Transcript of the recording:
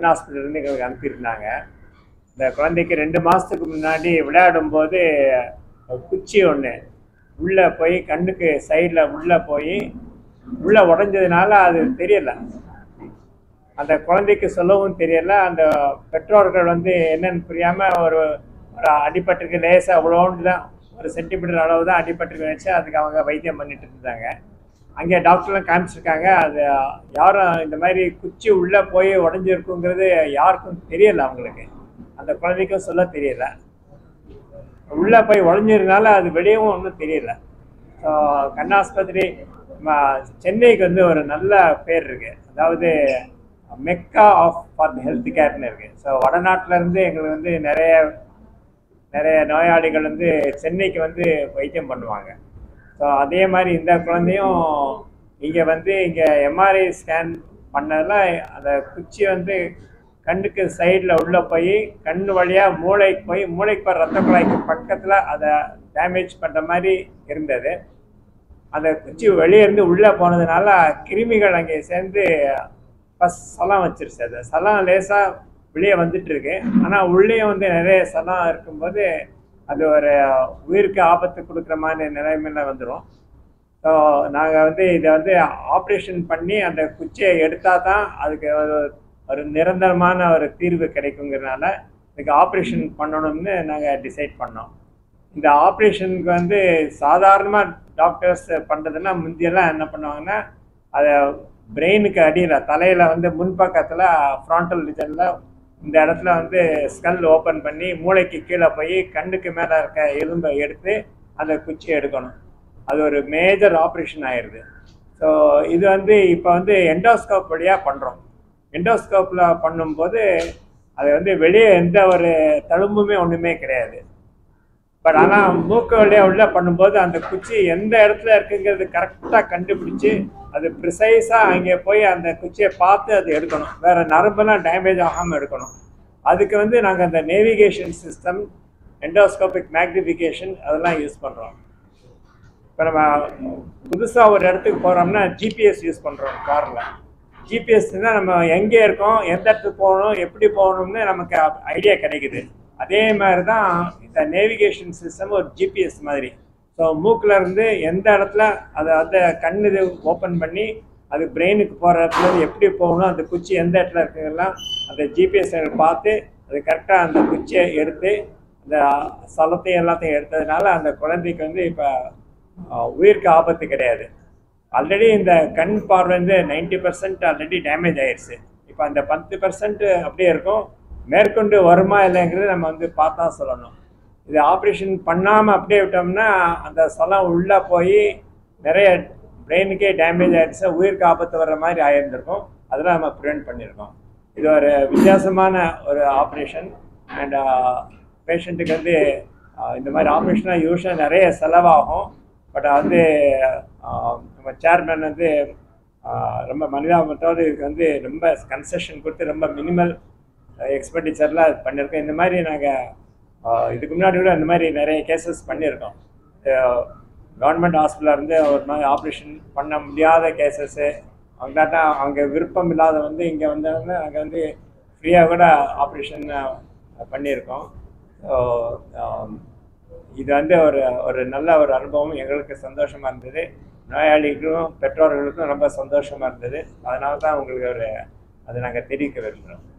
கண் ஹாஸ்பிட்டல்லேருந்து எங்களுக்கு அனுப்பியிருந்தாங்க இந்த குழந்தைக்கு ரெண்டு மாதத்துக்கு முன்னாடி விளையாடும்போது குச்சி ஒன்று உள்ளே போய் கண்ணுக்கு சைடில் உள்ளே போய் உள்ளே உடஞ்சதுனால அது தெரியல அந்த குழந்தைக்கு சொல்லவும் தெரியல அந்த பெற்றோர்கள் வந்து என்னன்னு புரியாமல் ஒரு ஒரு அடிபட்டிருக்கு லேசாக அவ்வளோண்டு தான் ஒரு சென்டிமீட்டர் அளவு தான் அடிபட்டிருக்கு வச்சு அதுக்கு அவங்க வைத்தியம் பண்ணிட்டு இருந்தாங்க அங்கே டாக்டர்லாம் காமிச்சிருக்காங்க அது யாரும் இந்த மாதிரி குச்சி உள்ளே போய் உடஞ்சிருக்குங்கிறது யாருக்கும் தெரியல அவங்களுக்கு அந்த குழந்தைக்கும் சொல்ல தெரியல உள்ளே போய் உடஞ்சிருந்தால அது வெளியவும் ஒன்றும் தெரியல ஸோ கண்ணாஸ்பத்திரி ம- சென்னைக்கு வந்து ஒரு நல்ல பேர் இருக்கு அதாவது மெக்கா ஆஃப் ஃபார் ஹெல்த் கேர்னு இருக்கு ஸோ வடநாட்டுல இருந்து எங்களுக்கு வந்து நிறைய நிறைய நோயாளிகள் வந்து சென்னைக்கு வந்து வைத்தியம் பண்ணுவாங்க ஸோ அதே மாதிரி இந்த குழந்தையும் இங்கே வந்து இங்கே எம்ஆர்ஐ ஸ்கேன் பண்ணதில் அந்த குச்சி வந்து கண்ணுக்கு சைடில் உள்ளே போய் கண் வழியாக மூளைக்கு போய் மூளைக்கு போகிற ரத்த குழாய்க்கு பக்கத்தில் அதை டேமேஜ் பண்ணுற மாதிரி இருந்தது அந்த குச்சி வெளியே இருந்து உள்ளே போனதுனால கிருமிகள் அங்கே சேர்ந்து ஃபஸ்ட் சலம் வச்சிருச்சு அது சலம் லேசாக வெளியே வந்துட்டு இருக்கு ஆனால் உள்ளேயும் வந்து நிறைய சலம் இருக்கும்போது அது ஒரு உயிருக்கு ஆபத்து கொடுக்குற மாதிரி நிலைமையில வந்துடும் ஸோ நாங்கள் வந்து இதை வந்து ஆப்ரேஷன் பண்ணி அந்த குச்சியை எடுத்தால் தான் அதுக்கு ஒரு ஒரு நிரந்தரமான ஒரு தீர்வு கிடைக்குங்கிறனால இதுக்கு ஆப்ரேஷன் பண்ணணும்னு நாங்கள் டிசைட் பண்ணோம் இந்த ஆப்ரேஷனுக்கு வந்து சாதாரணமாக டாக்டர்ஸ் பண்ணுறதுன்னா முந்தியெல்லாம் என்ன பண்ணுவாங்கன்னா அதை பிரெயினுக்கு அடியில் தலையில் வந்து முன்பக்கத்தில் ஃப்ராண்டல் ரிஜனில் இந்த இடத்துல வந்து ஸ்கல் ஓப்பன் பண்ணி மூளைக்கு கீழே போய் கண்ணுக்கு மேலே இருக்க எலும்பை எடுத்து அந்த குச்சியை எடுக்கணும் அது ஒரு மேஜர் ஆப்ரேஷன் ஆயிடுது ஸோ இது வந்து இப்போ வந்து எண்டோஸ்கோப் வழியாக பண்ணுறோம் எண்டோஸ்கோப்பில் பண்ணும்போது அது வந்து வெளியே எந்த ஒரு தழும்புமே ஒன்றுமே கிடையாது பட் ஆனால் மூக்கு வழியாக உள்ள பண்ணும்போது அந்த குச்சி எந்த இடத்துல இருக்குங்கிறது கரெக்டாக கண்டுபிடிச்சு அது ப்ரிசைஸாக அங்கே போய் அந்த குச்சியை பார்த்து அது எடுக்கணும் வேற நரம்பெல்லாம் டேமேஜ் ஆகாமல் எடுக்கணும் அதுக்கு வந்து நாங்கள் அந்த நேவிகேஷன் சிஸ்டம் எண்டோஸ்கோபிக் மேக்னிஃபிகேஷன் அதெல்லாம் யூஸ் பண்ணுறோம் இப்போ நம்ம புதுசாக ஒரு இடத்துக்கு போகிறோம்னா ஜிபிஎஸ் யூஸ் பண்ணுறோம் காரில் ஜிபிஎஸ்னா நம்ம எங்கே இருக்கோம் எந்த இடத்துக்கு போகணும் எப்படி போகணும்னு நமக்கு ஐடியா கிடைக்குது அதே மாதிரி தான் இந்த நேவிகேஷன் சிஸ்டம் ஒரு ஜிபிஎஸ் மாதிரி ஸோ மூக்கில் இருந்து எந்த இடத்துல அதை வந்து கண் இது ஓப்பன் பண்ணி அது பிரெயினுக்கு போகிற இடத்துல இருந்து எப்படி போகணும் அந்த குச்சி எந்த இடத்துல இருக்குங்கெல்லாம் அந்த ஜிபிஎஸ் பார்த்து அது கரெக்டாக அந்த குச்சியை எடுத்து அந்த சலத்தையும் எல்லாத்தையும் எடுத்ததுனால அந்த குழந்தைக்கு வந்து இப்போ உயிருக்கு ஆபத்து கிடையாது ஆல்ரெடி இந்த கண் பார்வை வந்து நைன்டி பர்சன்ட் ஆல்ரெடி டேமேஜ் ஆயிடுச்சு இப்போ அந்த பத்து பர்சன்ட் அப்படியே இருக்கும் மேற்கொண்டு வருமா இல்லைங்கிறது நம்ம வந்து பார்த்தா சொல்லணும் இது ஆப்ரேஷன் பண்ணாமல் அப்படியே விட்டோம்னா அந்த சலம் உள்ளே போய் நிறைய பிரெயினுக்கே டேமேஜ் ஆயிடுச்சு உயிருக்கு ஆபத்து வர்ற மாதிரி ஆயிருந்திருக்கும் அதெல்லாம் நம்ம ப்ரிவெண்ட் பண்ணியிருக்கோம் இது ஒரு வித்தியாசமான ஒரு ஆப்ரேஷன் அண்ட் பேஷண்ட்டுக்கு வந்து ஆஹ், இந்த மாதிரி ஆப்ரேஷனாக யூஸ்வலாக நிறைய செலவாகும் பட் வந்து ஆஹ், நம்ம சேர்மேன் வந்து ஆஹ், ரொம்ப மனிதாபத்தோடு இதுக்கு வந்து ரொம்ப கன்செஷன் கொடுத்து ரொம்ப மினிமல் எக்ஸ்பெண்டிச்சரில் பண்ணியிருக்கோம் இந்த மாதிரி நாங்கள் இதுக்கு முன்னாடி கூட இந்த மாதிரி நிறைய கேசஸ் பண்ணியிருக்கோம் கவர்மெண்ட் ஹாஸ்பிட்டலில் இருந்து ஒரு மாதிரி ஆப்ரேஷன் பண்ண முடியாத கேசஸ்ஸு அவங்களாட்ட அவங்க விருப்பம் இல்லாத வந்து இங்கே வந்தவங்க அங்கே வந்து ஃப்ரீயாக கூட ஆப்ரேஷன் பண்ணியிருக்கோம் ஸோ இது வந்து ஒரு ஒரு நல்ல ஒரு அனுபவம் எங்களுக்கு சந்தோஷமாக இருந்தது நோயாளிகளுக்கும் பெற்றோர்களுக்கும் ரொம்ப சந்தோஷமாக இருந்தது அதனால தான் உங்களுக்கு ஒரு அதை நாங்கள் தெரிவிக்க விரும்புகிறோம்